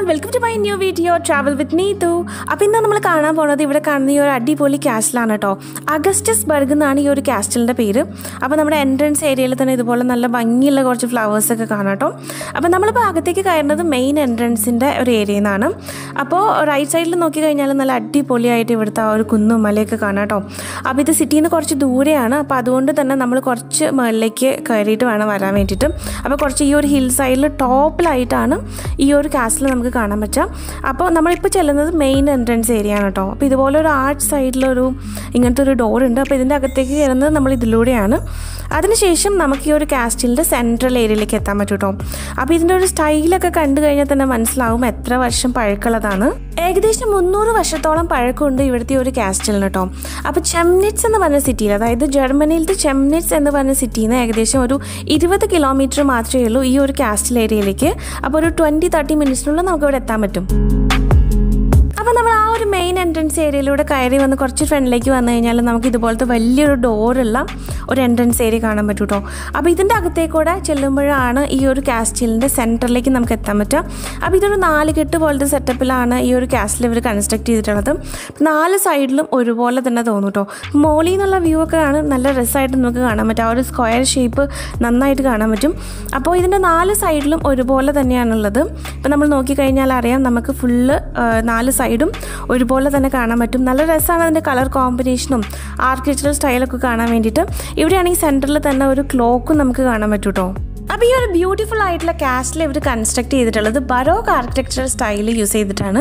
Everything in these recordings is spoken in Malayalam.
welcome to my new video travel with Neethu അപ്പോൾ ഇന്ന് നമ്മൾ കാണാൻ പോകുന്നത് ഇവിടെ കാണുന്ന ഈ ഒരു അടിപൊളി കാസ്റ്റിലാണ് കേട്ടോ അഗസ്റ്റസ് ബർഗ് എന്നാണ് ഈ ഒരു കാസ്റ്റലിൻ്റെ പേര് അപ്പോൾ നമ്മുടെ എൻട്രൻസ് ഏരിയയിൽ തന്നെ ഇതുപോലെ നല്ല ഭംഗിയുള്ള കുറച്ച് ഫ്ലവേഴ്സ് ഒക്കെ കാണാം കേട്ടോ അപ്പോൾ നമ്മളിപ്പോൾ അകത്തേക്ക് കയറുന്നത് മെയിൻ എൻട്രൻസിൻ്റെ ഒരു ഏരിയയിൽ നിന്നാണ് അപ്പോൾ റൈറ്റ് സൈഡിൽ നോക്കി കഴിഞ്ഞാൽ നല്ല അടിപൊളിയായിട്ട് ഇവിടുത്തെ ആ ഒരു കുന്നും മലയൊക്കെ കാണാം കേട്ടോ അപ്പോൾ ഇത് സിറ്റിയിൽ നിന്ന് കുറച്ച് ദൂരെയാണ് അപ്പോൾ അതുകൊണ്ട് തന്നെ നമ്മൾ കുറച്ച് മുകളിലേക്ക് കയറിയിട്ട് വേണം വരാൻ വേണ്ടിയിട്ട് അപ്പോൾ കുറച്ച് ഈ ഒരു ഹിൽ സൈഡിൽ ടോപ്പിലായിട്ടാണ് ഈ ഒരു കാസ്റ്റിൽ നമുക്ക് കാണാൻ പറ്റുക അപ്പോൾ നമ്മളിപ്പോൾ ചെല്ലുന്നത് മെയിൻ എൻട്രൻസ് ഏരിയ ആണ് കേട്ടോ അപ്പോൾ ഇതുപോലെ ഒരു ആർട്ട് സൈഡിലൊരു ഇങ്ങനത്തെ ഒരു ഡോർ ഉണ്ട് അപ്പോൾ ഇതിൻ്റെ അകത്തേക്ക് കയറുന്നത് നമ്മൾ ഇതിലൂടെയാണ് അതിനുശേഷം നമുക്ക് ഈ ഒരു കാസ്റ്റിലിൻ്റെ സെൻട്രൽ ഏരിയയിലേക്ക് എത്താൻ പറ്റും കേട്ടോ അപ്പോൾ ഇതിൻ്റെ ഒരു സ്റ്റൈലൊക്കെ കണ്ടു കഴിഞ്ഞാൽ തന്നെ മനസ്സിലാവും എത്ര വർഷം പഴക്കമുള്ളതാണ് ഏകദേശം മുന്നൂറ് വർഷത്തോളം പഴക്കമുണ്ട് ഇവിടുത്തെ ഒരു കാസ്റ്റലിന് കേട്ടോ അപ്പോൾ ചെംനിറ്റ്സ് എന്ന് പറഞ്ഞ സിറ്റിയിൽ അതായത് ജർമ്മനിയിലത്തെ ചെംനിറ്റ്സ് എന്ന് പറഞ്ഞ സിറ്റിയിൽ നിന്ന് ഏകദേശം ഒരു ഇരുപത് കിലോമീറ്റർ മാത്രമേ ഉള്ളൂ ഈ ഒരു കാസ്റ്റൽ ഏരിയയിലേക്ക് അപ്പോൾ ഒരു ട്വൻറ്റി തേർട്ടി മിനിറ്റ്സിനുള്ളിൽ നമുക്ക് ഇവിടെ എത്താൻ പറ്റും അപ്പോൾ നമ്മൾ ആ ഒരു മെയിൻ എൻട്രൻസ് ഏരിയയിലൂടെ കയറി വന്ന് കുറച്ച് ഫ്രണ്ടിലേക്ക് വന്നു കഴിഞ്ഞാൽ നമുക്ക് ഇതുപോലത്തെ വലിയൊരു ഡോറുള്ള ഒരു എൻട്രൻസ് ഏരിയ കാണാൻ പറ്റും കേട്ടോ അപ്പോൾ ഇതിൻ്റെ അകത്തേക്കൂടെ ചെല്ലുമ്പോഴാണ് ഈ ഒരു കാസ്റ്റലിൻ്റെ സെൻറ്ററിലേക്ക് നമുക്ക് എത്താൻ പറ്റുക അപ്പോൾ ഇതൊരു നാല് കെട്ട് പോലത്തെ സെറ്റപ്പിലാണ് ഈ ഒരു കാസ്റ്റിൽ ഇവർ കൺസ്ട്രക്ട് ചെയ്തിട്ടുള്ളത് നാല് സൈഡിലും ഒരുപോലെ തന്നെ തോന്നും കേട്ടോ മോളിൽ നിന്നുള്ള വ്യൂ ഒക്കെ ആണ് നല്ല രസമായിട്ട് നമുക്ക് കാണാൻ പറ്റും ആ ഒരു സ്ക്വയർ ഷേപ്പ് നന്നായിട്ട് കാണാൻ പറ്റും അപ്പോൾ ഇതിൻ്റെ നാല് സൈഡിലും ഒരുപോലെ തന്നെയാണുള്ളത് ഇപ്പോൾ നമ്മൾ നോക്കിക്കഴിഞ്ഞാൽ അറിയാം നമുക്ക് ഫുള്ള് നാല് സൈഡും ഒരുപോലെ തന്നെ കാണാൻ പറ്റും നല്ല രസമാണ് അതിൻ്റെ കളർ കോമ്പിനേഷനും ആർക്കിടെക്ചറൽ സ്റ്റൈലൊക്കെ കാണാൻ വേണ്ടിയിട്ട് ഇവിടെയാണെങ്കിൽ സെൻറ്ററിൽ തന്നെ ഒരു ക്ലോക്കും നമുക്ക് കാണാൻ പറ്റും കേട്ടോ അപ്പോൾ ഈ ഒരു ബ്യൂട്ടിഫുൾ ആയിട്ടുള്ള കാസ്റ്റിൽ ഇവർ കൺസ്ട്രക്ട് ചെയ്തിട്ടുള്ളത് ബറോക്ക് ആർക്കിടെക്ചർ സ്റ്റൈൽ യൂസ് ചെയ്തിട്ടാണ്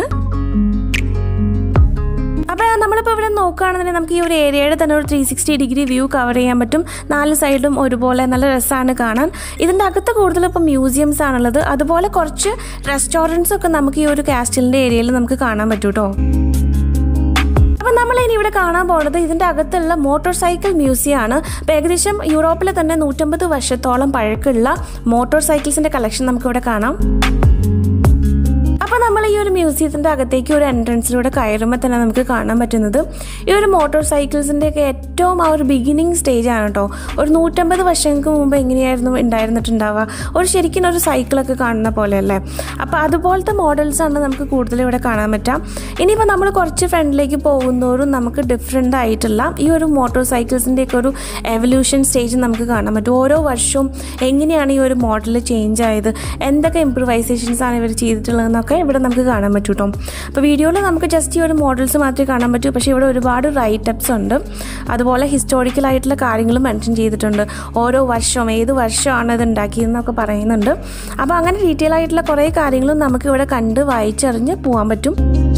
അപ്പോൾ നമ്മളിപ്പോൾ ഇവിടെ നോക്കുകയാണെന്നുണ്ടെങ്കിൽ നമുക്ക് ഈ ഒരു ഏരിയയുടെ തന്നെ ഒരു three sixty degree view cover ചെയ്യാൻ പറ്റും നാല് സൈഡും ഒരുപോലെ നല്ല രസമാണ് കാണാൻ ഇതിൻ്റെ അകത്ത് കൂടുതൽ ഇപ്പോൾ മ്യൂസിയംസ് ആണുള്ളത് അതുപോലെ കുറച്ച് റെസ്റ്റോറൻറ്റ്സ് ഒക്കെ നമുക്ക് ഈ ഒരു കാസ്റ്റലിൻ്റെ ഏരിയയിൽ നമുക്ക് കാണാൻ പറ്റും കേട്ടോ അപ്പം നമ്മൾ ഇനി ഇവിടെ കാണാൻ പോകുന്നത് ഇതിൻ്റെ അകത്തുള്ള മോട്ടോർ സൈക്കിൾ മ്യൂസിയം ആണ് അപ്പോൾ ഏകദേശം യൂറോപ്പിലെ തന്നെ നൂറ്റമ്പത് വർഷത്തോളം പഴക്കമുള്ള മോട്ടോർ സൈക്കിൾസിൻ്റെ കളക്ഷൻ നമുക്കിവിടെ കാണാം അപ്പോൾ നമ്മൾ ഈ ഒരു മ്യൂസിയത്തിൻ്റെ അകത്തേക്ക് ഒരു എൻട്രൻസിലൂടെ കയറുമ്പോൾ തന്നെ നമുക്ക് കാണാൻ പറ്റുന്നത് ഈ ഒരു മോട്ടോർ സൈക്കിൾസിൻ്റെ ഒക്കെ ഏറ്റവും ആ ഒരു ബിഗിനിങ് സ്റ്റേജ് ആണ് കേട്ടോ ഒരു നൂറ്റമ്പത് വർഷങ്ങൾക്ക് മുമ്പ് എങ്ങനെയായിരുന്നു ഉണ്ടായിരുന്നിട്ടുണ്ടാവുക ഒരു ശരിക്കും ഒരു സൈക്കിളൊക്കെ കാണുന്ന പോലെയല്ലേ അപ്പോൾ അതുപോലത്തെ മോഡൽസാണ് നമുക്ക് കൂടുതൽ ഇവിടെ കാണാൻ പറ്റാം ഇനിയിപ്പോൾ നമ്മൾ കുറച്ച് ഫ്രണ്ടിലേക്ക് പോകുന്നതോറും നമുക്ക് ഡിഫറെൻ്റ് ആയിട്ടുള്ള ഈ ഒരു മോട്ടോർ സൈക്കിൾസിൻ്റെയൊക്കെ ഒരു എവല്യൂഷൻ സ്റ്റേജ് നമുക്ക് കാണാൻ പറ്റും ഓരോ വർഷവും എങ്ങനെയാണ് ഈ ഒരു മോഡൽ ചേഞ്ച് ആയത് എന്തൊക്കെ ഇമ്പ്രൂവൈസേഷൻസ് ആണ് ഇവർ ചെയ്തിട്ടുള്ളതെന്നൊക്കെ ഇവിടെ നമുക്ക് കാണാൻ പറ്റും കേട്ടോ അപ്പോൾ വീഡിയോയിൽ നമുക്ക് ജസ്റ്റ് ഈ ഒരു മോഡൽസ് മാത്രമേ കാണാൻ പറ്റൂ പക്ഷേ ഇവിടെ ഒരുപാട് റൈറ്റപ്സ് ഉണ്ട് അതുപോലെ ഹിസ്റ്റോറിക്കൽ ആയിട്ടുള്ള കാര്യങ്ങളും മെൻഷൻ ചെയ്തിട്ടുണ്ട് ഓരോ വർഷവും ഏത് വർഷമാണ് ഇത് ഉണ്ടാക്കിയതെന്നൊക്കെ പറയുന്നുണ്ട് അപ്പോൾ അങ്ങനെ ഡീറ്റെയിൽ ആയിട്ടുള്ള കുറേ കാര്യങ്ങളും നമുക്ക് ഇവിടെ കണ്ട് വായിച്ചറിഞ്ഞ് പോകാൻ പറ്റും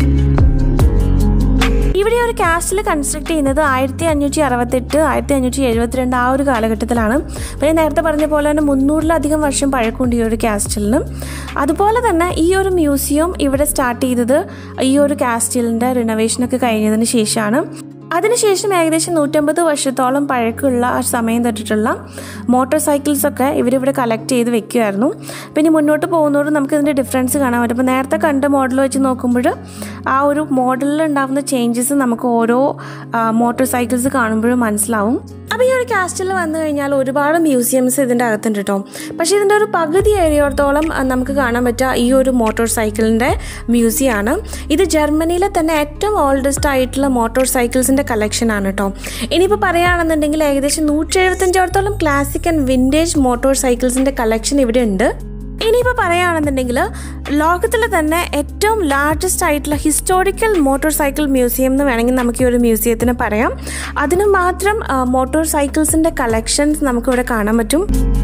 ഇവിടെ ഒരു കാസ്റ്റിൽ കൺസ്ട്രക്ട് ചെയ്യുന്നത് ആയിരത്തി അഞ്ഞൂറ്റി അറുപത്തെട്ട് ആയിരത്തി അഞ്ഞൂറ്റി എഴുപത്തിരണ്ട് ആ ഒരു കാലഘട്ടത്തിലാണ് പിന്നെ നേരത്തെ പറഞ്ഞ പോലെ തന്നെ മുന്നൂറിലധികം വർഷം പഴക്കമുണ്ട് ഈ ഒരു കാസ്റ്റലിന് അതുപോലെ തന്നെ ഈ ഒരു മ്യൂസിയം ഇവിടെ സ്റ്റാർട്ട് ചെയ്തത് ഈ ഒരു കാസ്റ്റലിൻ്റെ റിനോവേഷനൊക്കെ കഴിഞ്ഞതിന് ശേഷമാണ് അതിനുശേഷം ഏകദേശം നൂറ്റമ്പത് വർഷത്തോളം പഴക്കമുള്ള ആ സമയം തൊട്ടിട്ടുള്ള മോട്ടോർ സൈക്കിൾസൊക്കെ ഇവരിവിടെ കളക്ട് ചെയ്ത് വെക്കുമായിരുന്നു പിന്നെ മുന്നോട്ട് പോകുന്നതോട് നമുക്ക് ഇതിൻ്റെ ഡിഫറൻസ് കാണാൻ പറ്റും അപ്പോൾ നേരത്തെ കണ്ട മോഡൽ വെച്ച് നോക്കുമ്പോൾ ആ ഒരു മോഡലിൽ ഉണ്ടാകുന്ന ചേഞ്ചസ് നമുക്ക് ഓരോ മോട്ടോർ സൈക്കിൾസ് കാണുമ്പോഴും മനസ്സിലാവും അപ്പോൾ ഈ ഒരു കാസ്റ്റിൽ വന്നു കഴിഞ്ഞാൽ ഒരുപാട് മ്യൂസിയംസ് ഇതിൻ്റെ അകത്തുണ്ട് കേട്ടോ പക്ഷേ ഇതിൻ്റെ ഒരു പകുതി ഏരിയോടത്തോളം നമുക്ക് കാണാൻ പറ്റുക ഈ ഒരു മോട്ടോർ സൈക്കിളിൻ്റെ മ്യൂസിയമാണ് ഇത് ജർമ്മനിയിലെ തന്നെ ഏറ്റവും ഓൾഡസ്റ്റ് ആയിട്ടുള്ള മോട്ടോർ സൈക്കിൾസിൻ്റെ കളക്ഷനാണ് കേട്ടോ ഇനിയിപ്പോൾ പറയുകയാണെന്നുണ്ടെങ്കിൽ ഏകദേശം നൂറ്റി എഴുപത്തഞ്ചോടത്തോളം ക്ലാസിക് ആൻഡ് വിൻറ്റേജ് മോട്ടോർ സൈക്കിൾസിൻ്റെ കളക്ഷൻ ഇവിടെ ഉണ്ട് ഇനിയിപ്പോൾ പറയുകയാണെന്നുണ്ടെങ്കിൽ ലോകത്തിൽ തന്നെ ഏറ്റവും ലാർജസ്റ്റ് ആയിട്ടുള്ള ഹിസ്റ്റോറിക്കൽ മോട്ടോർ സൈക്കിൾ മ്യൂസിയം എന്ന് വേണമെങ്കിൽ നമുക്ക് ഈ ഒരു മ്യൂസിയത്തിന് പറയാം അതിന് മാത്രം മോട്ടോർ സൈക്കിൾസിൻ്റെ കളക്ഷൻസ് നമുക്കിവിടെ കാണാൻ പറ്റും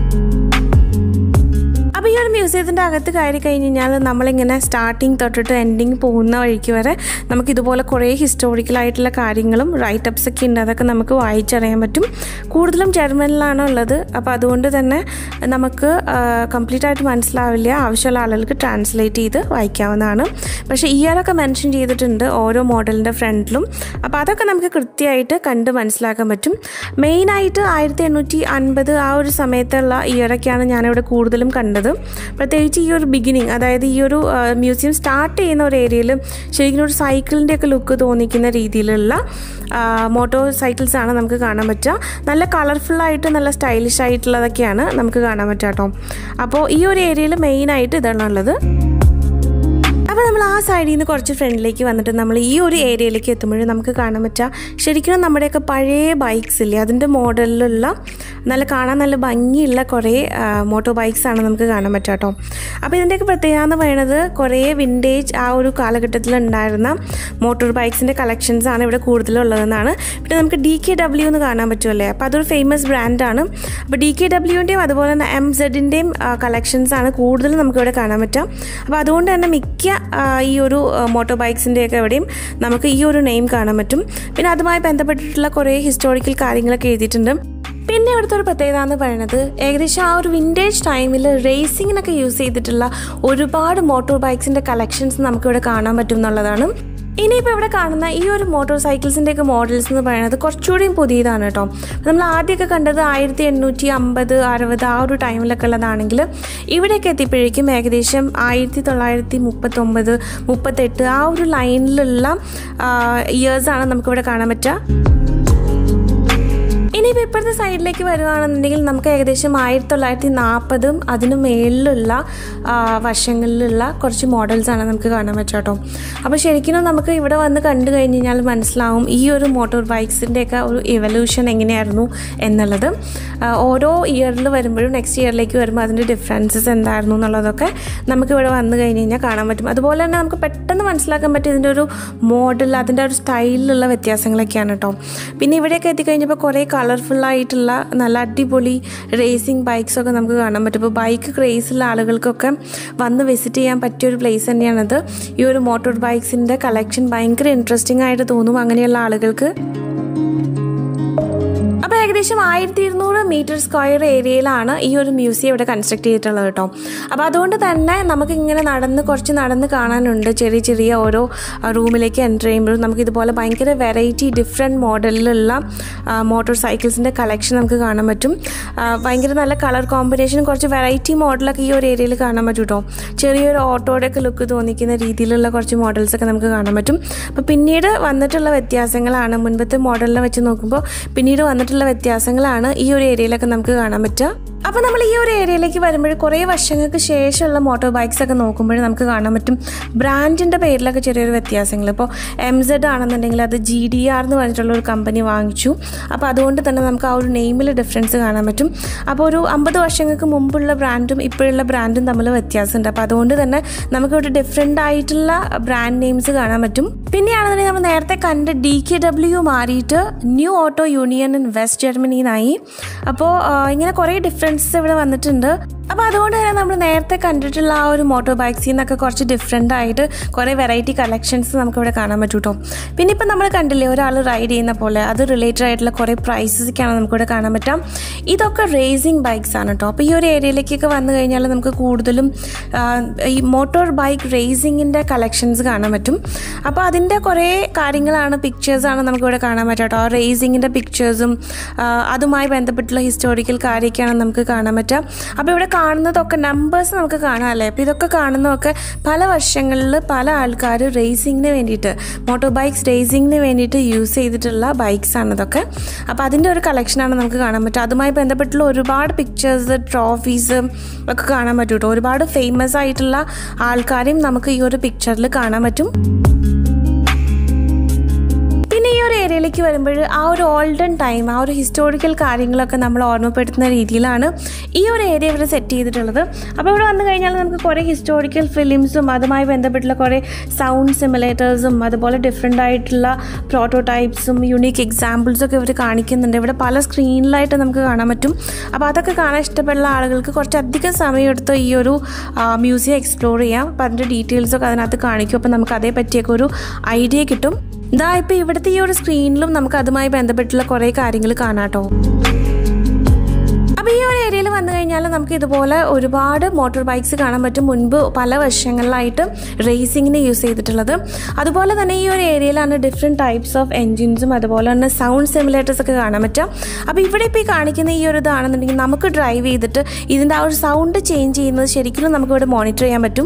അപ്പോൾ ഈ ഒരു മ്യൂസിയത്തിൻ്റെ അകത്ത് കയറി കഴിഞ്ഞ് കഴിഞ്ഞാൽ നമ്മളിങ്ങനെ സ്റ്റാർട്ടിങ് തൊട്ടിട്ട് എൻഡിങ് പോകുന്ന വഴിക്ക് വരെ നമുക്ക് ഇതുപോലെ കുറേ ഹിസ്റ്റോറിക്കൽ ആയിട്ടുള്ള കാര്യങ്ങളും റൈറ്റപ്സ് ഒക്കെ ഉണ്ട് അതൊക്കെ നമുക്ക് വായിച്ചറിയാൻ പറ്റും കൂടുതലും ജർമ്മനിലാണ് ഉള്ളത് അപ്പോൾ അതുകൊണ്ട് തന്നെ നമുക്ക് കംപ്ലീറ്റ് ആയിട്ട് മനസ്സിലാവില്ല ആവശ്യമുള്ള ആളുകൾക്ക് ട്രാൻസ്ലേറ്റ് ചെയ്ത് വായിക്കാവുന്നതാണ് പക്ഷേ ഇയറൊക്കെ മെൻഷൻ ചെയ്തിട്ടുണ്ട് ഓരോ മോഡലിൻ്റെ ഫ്രണ്ടിലും അപ്പോൾ അതൊക്കെ നമുക്ക് കൃത്യമായിട്ട് കണ്ട് മനസ്സിലാക്കാൻ പറ്റും മെയിനായിട്ട് ആയിരത്തി എണ്ണൂറ്റി അൻപത് ആ ഒരു സമയത്തുള്ള ഇയറൊക്കെയാണ് ഞാനിവിടെ കൂടുതലും കണ്ടത് പ്രത്യേകിച്ച് ഈ ഒരു ബിഗിനിങ് അതായത് ഈ ഒരു മ്യൂസിയം സ്റ്റാർട്ട് ചെയ്യുന്ന ഒരു ഏരിയയിൽ ശരിക്കും ഒരു സൈക്കിളിൻ്റെ ഒക്കെ ലുക്ക് തോന്നിക്കുന്ന രീതിയിലുള്ള മോട്ടോർ സൈക്കിൾസ് ആണ് നമുക്ക് കാണാൻ പറ്റുക നല്ല കളർഫുള്ളായിട്ട് നല്ല സ്റ്റൈലിഷ് ആയിട്ടുള്ളതൊക്കെയാണ് നമുക്ക് കാണാൻ പറ്റുക കേട്ടോ അപ്പോൾ ഈ ഒരു ഏരിയയിൽ മെയിനായിട്ട് ഇതാണ് ഉള്ളത് അപ്പോൾ നമ്മൾ ആ സൈഡിൽ നിന്ന് കുറച്ച് ഫ്രണ്ടിലേക്ക് വന്നിട്ട് നമ്മൾ ഈ ഒരു ഏരിയയിലേക്ക് എത്തുമ്പോഴും നമുക്ക് കാണാൻ പറ്റുക ശരിക്കും നമ്മുടെയൊക്കെ പഴയ ബൈക്സ് ഇല്ലേ അതിൻ്റെ മോഡലിലുള്ള നല്ല കാണാൻ നല്ല ഭംഗിയുള്ള കുറേ മോട്ടോർ ബൈക്സ് ആണ് നമുക്ക് കാണാൻ പറ്റുക കേട്ടോ അപ്പോൾ ഇതിൻ്റെയൊക്കെ പ്രത്യേകത എന്ന് പറയുന്നത് കുറേ വിൻറ്റേജ് ആ ഒരു കാലഘട്ടത്തിൽ ഉണ്ടായിരുന്ന മോട്ടോർ ബൈക്സിൻ്റെ കളക്ഷൻസ് ആണ് ഇവിടെ കൂടുതലുള്ളതെന്നാണ് പിന്നെ നമുക്ക് ഡി കെ ഡബ്ല്യു എന്ന് കാണാൻ പറ്റുമല്ലേ അപ്പോൾ അതൊരു ഫേമസ് ബ്രാൻഡാണ് അപ്പോൾ ഡി കെ ഡബ്ല്യുവിൻ്റെയും അതുപോലെ തന്നെ എം സെഡിൻ്റെയും കളക്ഷൻസ് ആണ് കൂടുതലും നമുക്കിവിടെ കാണാൻ പറ്റുക അപ്പോൾ അതുകൊണ്ട് തന്നെ മിക്ക ആ, ഈ ഒരു മോട്ടോർ ബൈക്സിൻ്റെയൊക്കെ എവിടെയും നമുക്ക് ഈ ഒരു നെയിം കാണാൻ പറ്റും പിന്നെ അതുമായി ബന്ധപ്പെട്ടിട്ടുള്ള കുറേ ഹിസ്റ്റോറിക്കൽ കാര്യങ്ങളൊക്കെ എഴുതിയിട്ടുണ്ട് പിന്നെ ഇവിടുത്തെ ഒരു പ്രത്യേകത എന്ന് പറയുന്നത് ഏകദേശം ആ ഒരു വിൻറ്റേജ് ടൈമിൽ റേസിങ്ങിനൊക്കെ യൂസ് ചെയ്തിട്ടുള്ള ഒരുപാട് മോട്ടോർ ബൈക്സിൻ്റെ കളക്ഷൻസ് നമുക്കിവിടെ കാണാൻ പറ്റും എന്നുള്ളതാണ് ഇനിയിപ്പോൾ ഇവിടെ കാണുന്ന ഈ ഒരു മോട്ടോർ സൈക്കിൾസിൻ്റെ ഒക്കെ മോഡൽസ് എന്ന് പറയുന്നത് കുറച്ചുകൂടിയും പുതിയതാണ് കേട്ടോ നമ്മൾ ആദ്യമൊക്കെ കണ്ടത് ആയിരത്തി എണ്ണൂറ്റി അമ്പത് അറുപത് ആ ഒരു ടൈമിലൊക്കെ ഉള്ളതാണെങ്കിൽ ഇവിടേക്ക് എത്തിയപ്പോഴേക്കും ഏകദേശം ആയിരത്തി തൊള്ളായിരത്തി മുപ്പത്തൊമ്പത് മുപ്പത്തെട്ട് ആ ഒരു ലൈനിലുള്ള ഇയേഴ്സാണ് നമുക്കിവിടെ കാണാൻ പറ്റുക ഇനിയിപ്പോൾ ഇപ്പോഴത്തെ സൈഡിലേക്ക് വരുവാണെന്നുണ്ടെങ്കിൽ നമുക്ക് ഏകദേശം ആയിരത്തി തൊള്ളായിരത്തി നാൽപ്പതും അതിന് മേളിലുള്ള ആ, വശങ്ങളിലുള്ള കുറച്ച് മോഡൽസാണ് നമുക്ക് കാണാൻ പറ്റുക കേട്ടോ അപ്പോൾ ശരിക്കും നമുക്ക് ഇവിടെ വന്ന് കണ്ടു കഴിഞ്ഞ് കഴിഞ്ഞാൽ മനസ്സിലാവും ഈ ഒരു മോട്ടോർ ബൈക്സിൻ്റെയൊക്കെ ഒരു എവല്യൂഷൻ എങ്ങനെയായിരുന്നു എന്നുള്ളത് ആ, ഓരോ ഇയറിൽ വരുമ്പോഴും നെക്സ്റ്റ് ഇയറിലേക്ക് വരുമ്പോൾ അതിൻ്റെ ഡിഫറൻസസ് എന്തായിരുന്നു എന്നുള്ളതൊക്കെ നമുക്ക് ഇവിടെ വന്നു കഴിഞ്ഞ് കഴിഞ്ഞാൽ കാണാൻ പറ്റും അതുപോലെ തന്നെ നമുക്ക് പെട്ടെന്ന് മനസ്സിലാക്കാൻ പറ്റും ഇതിൻ്റെ ഒരു മോഡൽ അതിൻ്റെ ഒരു സ്റ്റൈലിലുള്ള വ്യത്യാസങ്ങളൊക്കെയാണ് കേട്ടോ പിന്നെ ഇവിടെയൊക്കെ എത്തിക്കഴിഞ്ഞപ്പോൾ കുറേ കളർഫുൾ ആയിട്ടുള്ള നല്ല അടിപൊളി റേസിംഗ് ബൈക്സ് ഒക്കെ നമുക്ക് കാണാൻ പറ്റും ഇപ്പോൾ ബൈക്ക് ക്രേസുള്ള ആളുകൾക്കൊക്കെ വന്ന് വിസിറ്റ് ചെയ്യാൻ പറ്റിയ ഒരു പ്ലേസ് തന്നെയാണത് ഈ ഒരു മോട്ടോർ ബൈക്സിൻ്റെ കളക്ഷൻ ഭയങ്കര ഇൻട്രസ്റ്റിംഗ് ആയിട്ട് തോന്നും അങ്ങനെയുള്ള ആളുകൾക്ക് അപ്പോൾ ഏകദേശം ആയിരത്തി ഇരുന്നൂറ് മീറ്റർ സ്ക്വയർ ഏരിയയിലാണ് ഈ ഒരു മ്യൂസിയം ഇവിടെ കൺസ്ട്രക്ട് ചെയ്തിട്ടുള്ളത് കേട്ടോ അപ്പോൾ അതുകൊണ്ട് തന്നെ നമുക്ക് ഇങ്ങനെ നടന്ന് കുറച്ച് നടന്ന് കാണാനുണ്ട് ചെറിയ ചെറിയ ഓരോ റൂമിലേക്ക് എൻ്റർ ചെയ്യുമ്പോഴും നമുക്ക് ഇതുപോലെ ഭയങ്കര വെറൈറ്റി ഡിഫറെൻറ്റ് മോഡലിലുള്ള മോട്ടോർ സൈക്കിൾസിൻ്റെ കളക്ഷൻ നമുക്ക് കാണാൻ പറ്റും ആ, ഭയങ്കര നല്ല കളർ കോമ്പിനേഷൻ കുറച്ച് വെറൈറ്റി മോഡലൊക്കെ ഈ ഒരു ഏരിയയിൽ കാണാൻ പറ്റും കേട്ടോ ചെറിയൊരു ഓട്ടോയുടെ ഒക്കെ ലുക്ക് തോന്നിക്കുന്ന രീതിയിലുള്ള കുറച്ച് മോഡൽസ് ഒക്കെ നമുക്ക് കാണാൻ പറ്റും അപ്പോൾ പിന്നീട് വന്നിട്ടുള്ള വ്യത്യാസങ്ങളാണ് മുൻപത്തെ മോഡലിനെ വെച്ച് നോക്കുമ്പോൾ പിന്നീട് വന്നിട്ടുള്ള വ്യത്യാസങ്ങളാണ് ഈ ഒരു ഏരിയയിലൊക്കെ നമുക്ക് കാണാൻ പറ്റുക അപ്പോൾ നമ്മൾ ഈ ഒരു ഏരിയയിലേക്ക് വരുമ്പോൾ കുറേ വർഷങ്ങൾക്ക് ശേഷമുള്ള മോട്ടോർ ബൈക്സ് ഒക്കെ നോക്കുമ്പോൾ നമുക്ക് കാണാൻ പറ്റും ബ്രാൻഡിൻ്റെ പേരിലൊക്കെ ചെറിയൊരു വ്യത്യാസങ്ങൾ ഇപ്പോൾ എം സെഡ് ആണെന്നുണ്ടെങ്കിൽ അത് ജി ഡി ആർ എന്ന് പറഞ്ഞിട്ടുള്ള ഒരു കമ്പനി വാങ്ങിച്ചു അപ്പോൾ അതുകൊണ്ട് തന്നെ നമുക്ക് ആ ഒരു നെയിമിൽ ഡിഫറൻസ് കാണാൻ പറ്റും അപ്പോൾ ഒരു അമ്പത് വർഷങ്ങൾക്ക് മുമ്പുള്ള ബ്രാൻഡും ഇപ്പോഴുള്ള ബ്രാൻഡും തമ്മിൽ വ്യത്യാസമുണ്ട് അപ്പോൾ അതുകൊണ്ട് തന്നെ നമുക്ക് ഒരു ഡിഫറെൻ്റ് ആയിട്ടുള്ള ബ്രാൻഡ് നെയിംസ് കാണാൻ പറ്റും പിന്നെയാണെന്നുണ്ടെങ്കിൽ നമ്മൾ നേരത്തെ കണ്ട് ഡി കെ ഡബ്ല്യു മാറിയിട്ട് new auto union in west ജർമ്മനിന്നായി അപ്പോൾ ആ, ഇങ്ങനെ കുറേ ഡിഫറൻസസ് ഇവിടെ വന്നിട്ടുണ്ട് അപ്പോൾ അതുകൊണ്ട് തന്നെ നമ്മൾ നേരത്തെ കണ്ടിട്ടുള്ള ആ ഒരു മോട്ടോർ ബൈക്സിൽ നിന്നൊക്കെ കുറച്ച് ഡിഫറെൻ്റ് ആയിട്ട് കുറേ വെറൈറ്റി കളക്ഷൻസ് നമുക്കിവിടെ കാണാൻ പറ്റും കേട്ടോ പിന്നെ ഇപ്പം നമ്മൾ കണ്ടില്ലേ ഒരാൾ റൈഡ് ചെയ്യുന്ന പോലെ അത് റിലേറ്റഡ് ആയിട്ടുള്ള കുറേ പ്രൈസസൊക്കെയാണ് നമുക്കിവിടെ കാണാൻ പറ്റാം ഇതൊക്കെ റേസിംഗ് ബൈക്സ് ആണ് കേട്ടോ അപ്പോൾ ഈ ഒരു ഏരിയയിലേക്കൊക്കെ വന്നു കഴിഞ്ഞാൽ നമുക്ക് കൂടുതലും ആ, ഈ മോട്ടോർ ബൈക്ക് റേസിങ്ങിൻ്റെ കളക്ഷൻസ് കാണാൻ പറ്റും അപ്പോൾ അതിൻ്റെ കുറേ കാര്യങ്ങളാണ് പിക്ചേഴ്സാണ് നമുക്കിവിടെ കാണാൻ പറ്റുക കേട്ടോ ആ റേസിങ്ങിൻ്റെ പിക്ചേഴ്സും അതുമായി ബന്ധപ്പെട്ടുള്ള ഹിസ്റ്റോറിക്കൽ കാര്യമൊക്കെയാണ് നമുക്ക് കാണാൻ പറ്റുക അപ്പോൾ ഇവിടെ കാണുന്നതൊക്കെ നമ്പേഴ്സ് നമുക്ക് കാണാം അല്ലേ അപ്പോൾ ഇതൊക്കെ കാണുന്നതൊക്കെ പല വർഷങ്ങളിൽ പല ആൾക്കാർ റേസിങ്ങിന് വേണ്ടിയിട്ട് മോട്ടോർ ബൈക്സ് റേസിങ്ങിന് വേണ്ടിയിട്ട് യൂസ് ചെയ്തിട്ടുള്ള ബൈക്സ് ആണ് ഇതൊക്കെ അപ്പോൾ അതിൻ്റെ ഒരു കളക്ഷനാണ് നമുക്ക് കാണാൻ പറ്റുക അതുമായി ബന്ധപ്പെട്ടുള്ള ഒരുപാട് പിക്ചേഴ്സ് ട്രോഫീസ് ഒക്കെ കാണാൻ പറ്റും കേട്ടോ ഒരുപാട് ഫേമസ് ആയിട്ടുള്ള ആൾക്കാരെയും നമുക്ക് ഈ ഒരു പിക്ചറിൽ കാണാൻ പറ്റും പിന്നെ ഈ ഒരു ഏരിയയിലേക്ക് വരുമ്പോൾ ആ ഒരു ഓൾഡൻ ടൈം ആ ഒരു ഹിസ്റ്റോറിക്കൽ കാര്യങ്ങളൊക്കെ നമ്മൾ ഓർമ്മപ്പെടുത്തുന്ന രീതിയിലാണ് ഈ ഒരു ഏരിയ ഇവിടെ സെറ്റ് ചെയ്തിട്ടുള്ളത് അപ്പോൾ ഇവിടെ വന്നു കഴിഞ്ഞാൽ നമുക്ക് കുറേ ഹിസ്റ്റോറിക്കൽ ഫിലിംസും അതുമായി ബന്ധപ്പെട്ടുള്ള കുറേ സൗണ്ട് സിമുലേറ്റേഴ്സും അതുപോലെ ഡിഫറെൻ്റ് ആയിട്ടുള്ള പ്രോട്ടോടൈപ്സും യുണീക്ക് എക്സാമ്പിൾസും ഒക്കെ ഇവർ കാണിക്കുന്നുണ്ട് ഇവിടെ പല സ്ക്രീനിലായിട്ട് നമുക്ക് കാണാൻ പറ്റും അപ്പോൾ അതൊക്കെ കാണാൻ ഇഷ്ടപ്പെടുന്ന ആളുകൾക്ക് കുറച്ചധികം സമയമെടുത്ത് ഈ ഒരു മ്യൂസിയം എക്സ്പ്ലോർ ചെയ്യാം അപ്പോൾ അതിൻ്റെ ഡീറ്റെയിൽസൊക്കെ അതിനകത്ത് കാണിക്കും അപ്പോൾ നമുക്ക് അതേ പറ്റിയൊക്കെ ഒരു ഐഡിയ കിട്ടും ഇതാ ഇപ്പോൾ ഇവിടുത്തെ ഈ ഒരു സ്ക്രീനിലും നമുക്ക് അതുമായി ബന്ധപ്പെട്ടുള്ള കുറേ കാര്യങ്ങൾ കാണാട്ടോ അപ്പോൾ ഈ ഒരു ഏരിയയിൽ വന്നു കഴിഞ്ഞാൽ നമുക്ക് ഇതുപോലെ ഒരുപാട് മോട്ടോർ ബൈക്സ് കാണാൻ പറ്റും മുൻപ് പല വർഷങ്ങളിലായിട്ട് റേസിങ്ങിന് യൂസ് ചെയ്തിട്ടുള്ളത് അതുപോലെ തന്നെ ഈ ഒരു ഏരിയയിലാണ് ഡിഫറെൻറ്റ് ടൈപ്സ് ഓഫ് എൻജിൻസും അതുപോലെ തന്നെ സൗണ്ട് സിമുലേറ്റേഴ്സ് ഒക്കെ കാണാൻ പറ്റും അപ്പോൾ ഇവിടെ ഇപ്പോൾ ഈ കാണിക്കുന്ന ഈ ഒരു ഇതാണെന്നുണ്ടെങ്കിൽ നമുക്ക് ഡ്രൈവ് ചെയ്തിട്ട് ഇതിൻ്റെ ആ ഒരു സൗണ്ട് ചേഞ്ച് ചെയ്യുന്നത് ശരിക്കും നമുക്ക് ഇവിടെ മോണിറ്റർ ചെയ്യാൻ പറ്റും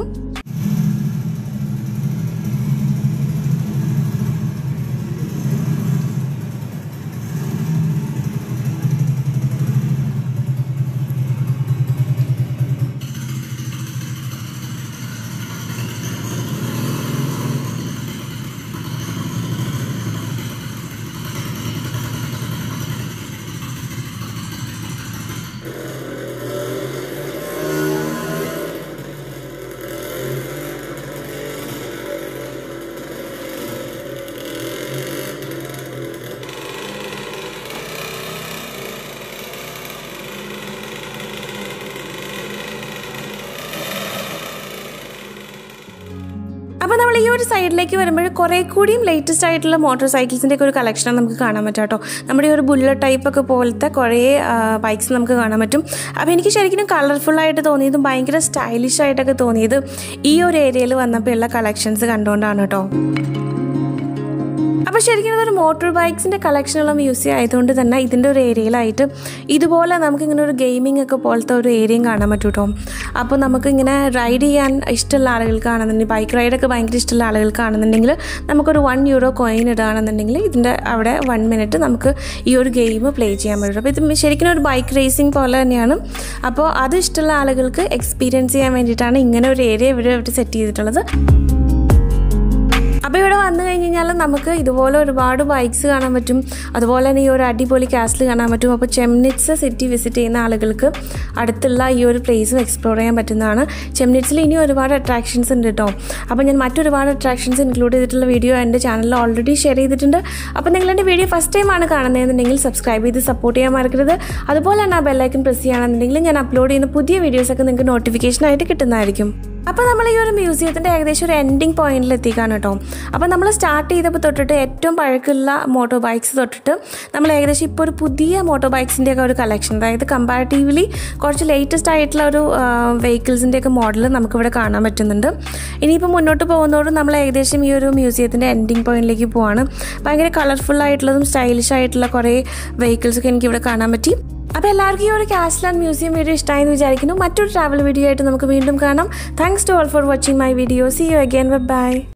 അപ്പോൾ നമ്മൾ ഈ ഒരു സൈഡിലേക്ക് വരുമ്പോൾ കുറേ കൂടിയും ലേറ്റസ്റ്റ് ആയിട്ടുള്ള മോട്ടോർ സൈക്കിൾസിൻ്റെ ഒക്കെ ഒരു കളക്ഷനാണ് നമുക്ക് കാണാൻ പറ്റും കേട്ടോ നമ്മുടെ ഈ ഒരു ബുള്ളറ്റ് ടൈപ്പ് ഒക്കെ പോലത്തെ കുറേ ബൈക്സ് നമുക്ക് കാണാൻ പറ്റും അപ്പോൾ എനിക്ക് ശരിക്കും കളർഫുള്ളായിട്ട് തോന്നിയതും ഭയങ്കര സ്റ്റൈലിഷ് ആയിട്ടൊക്കെ തോന്നിയത് ഈ ഒരു ഏരിയയിൽ വന്നപ്പോൾ ഉള്ള കളക്ഷൻസ് കണ്ടുകൊണ്ടാണ് കേട്ടോ അപ്പോൾ ശരിക്കും ഇതൊരു മോട്ടോർ ബൈക്സിൻ്റെ കളക്ഷനുള്ള മ്യൂസിയം ആയതുകൊണ്ട് തന്നെ ഇതിൻ്റെ ഒരു ഏരിയയിലായിട്ട് ഇതുപോലെ നമുക്കിങ്ങനെ ഒരു ഗെയിമിംഗ് ഒക്കെ പോലത്തെ ഒരു ഏരിയയും കാണാൻ പറ്റും കേട്ടോ അപ്പോൾ നമുക്കിങ്ങനെ റൈഡ് ചെയ്യാൻ ഇഷ്ടമുള്ള ആളുകൾക്കാണെന്നുണ്ടെങ്കിൽ ബൈക്ക് റൈഡൊക്കെ ഭയങ്കര ഇഷ്ടമുള്ള ആളുകൾക്കാണെന്നുണ്ടെങ്കിൽ നമുക്കൊരു വൺ യൂറോ കോയിൻ ഇടുകയാണെന്നുണ്ടെങ്കിൽ ഇതിൻ്റെ അവിടെ വൺ മിനിറ്റ് നമുക്ക് ഈ ഒരു ഗെയിം പ്ലേ ചെയ്യാൻ പറ്റും അപ്പോൾ ഇത് ശരിക്കും ഒരു ബൈക്ക് റേസിംഗ് പോലെ തന്നെയാണ് അപ്പോൾ അത് ഇഷ്ടമുള്ള ആളുകൾക്ക് എക്സ്പീരിയൻസ് ചെയ്യാൻ വേണ്ടിയിട്ടാണ് ഇങ്ങനെ ഒരു ഏരിയ ഇവിടെ ഇവിടെ സെറ്റ് ചെയ്തിട്ടുള്ളത് അപ്പോൾ ഇവിടെ വന്നു കഴിഞ്ഞ് കഴിഞ്ഞാൽ നമുക്ക് ഇതുപോലെ ഒരുപാട് ബൈക്സ് കാണാൻ പറ്റും അതുപോലെ തന്നെ ഈ ഒരു അടിപൊളി കാസ്റ്റിൽ കാണാൻ പറ്റും അപ്പോൾ ചെമ്നിറ്റ്സ് സിറ്റി വിസിറ്റ് ചെയ്യുന്ന ആളുകൾക്ക് അടുത്തുള്ള ഈ ഒരു പ്ലേസും എക്സ്പ്ലോർ ചെയ്യാൻ പറ്റുന്നതാണ് ചെമ്നിറ്റ്സിൽ ഇനി ഒരുപാട് അട്രാക്ഷൻസ് ഉണ്ട് കേട്ടോ അപ്പോൾ ഞാൻ മറ്റൊരുപാട് അട്രാക്ഷൻസ് ഇൻക്ലൂഡ് ചെയ്തിട്ടുള്ള വീഡിയോ എൻ്റെ ചാനലിൽ ഓൾറെഡി ഷെയർ ചെയ്തിട്ടുണ്ട് അപ്പോൾ നിങ്ങൾ എൻ്റെ വീഡിയോ ഫസ്റ്റ് ടൈം ആണ് കാണുന്നതെന്നുണ്ടെങ്കിൽ സബ്സ്ക്രൈബ് ചെയ്ത് സപ്പോർട്ട് ചെയ്യാൻ മറക്കരുത് അതുപോലെ തന്നെ ആ ബെല്ലൈക്കൻ പ്രസ് ചെയ്യുകയാണെന്നുണ്ടെങ്കിൽ ഞാൻ അപ്ലോഡ് ചെയ്യുന്ന പുതിയ വീഡിയോസൊക്കെ നിങ്ങൾക്ക് നോട്ടിഫിക്കേഷനായിട്ട് കിട്ടുന്നതായിരിക്കും അപ്പോൾ നമ്മൾ ഈ ഒരു മ്യൂസിയത്തിൻ്റെ ഏകദേശം ഒരു എൻഡിങ് പോയിന്റിൽ എത്തിക്കാണ് കേട്ടോ അപ്പോൾ നമ്മൾ സ്റ്റാർട്ട് ചെയ്തപ്പോൾ തൊട്ടിട്ട് ഏറ്റവും പഴക്കമുള്ള മോട്ടോർ ബൈക്സ് തൊട്ടിട്ട് നമ്മൾ ഏകദേശം ഇപ്പോൾ ഒരു പുതിയ മോട്ടോർ ബൈക്സിൻ്റെ ഒക്കെ ഒരു കളക്ഷൻ അതായത് കമ്പാരിറ്റീവ്ലി കുറച്ച് ലേറ്റസ്റ്റ് ആയിട്ടുള്ള ഒരു വെഹിക്കിൾസിൻ്റെ ഒക്കെ മോഡൽ നമുക്കിവിടെ കാണാൻ പറ്റുന്നുണ്ട് ഇനിയിപ്പോൾ മുന്നോട്ട് പോകുന്നതോടും നമ്മൾ ഏകദേശം ഈ ഒരു മ്യൂസിയത്തിൻ്റെ എൻഡിങ് പോയിന്റിലേക്ക് പോവാണ് ഭയങ്കര കളർഫുൾ ആയിട്ടുള്ളതും സ്റ്റൈലിഷ് ആയിട്ടുള്ള കുറേ വെഹിക്കിൾസൊക്കെ എനിക്കിവിടെ കാണാൻ പറ്റി അപ്പോൾ എല്ലാവർക്കും ഈ ഒരു കാസ്ലാൻഡ് മ്യൂസിയം വീഡിയോ ഇഷ്ടമായെന്ന് വിചാരിക്കുന്നു മറ്റൊരു ട്രാവൽ വീഡിയോ ആയിട്ട് നമുക്ക് വീണ്ടും കാണാം thanks to all for watching my video see you again by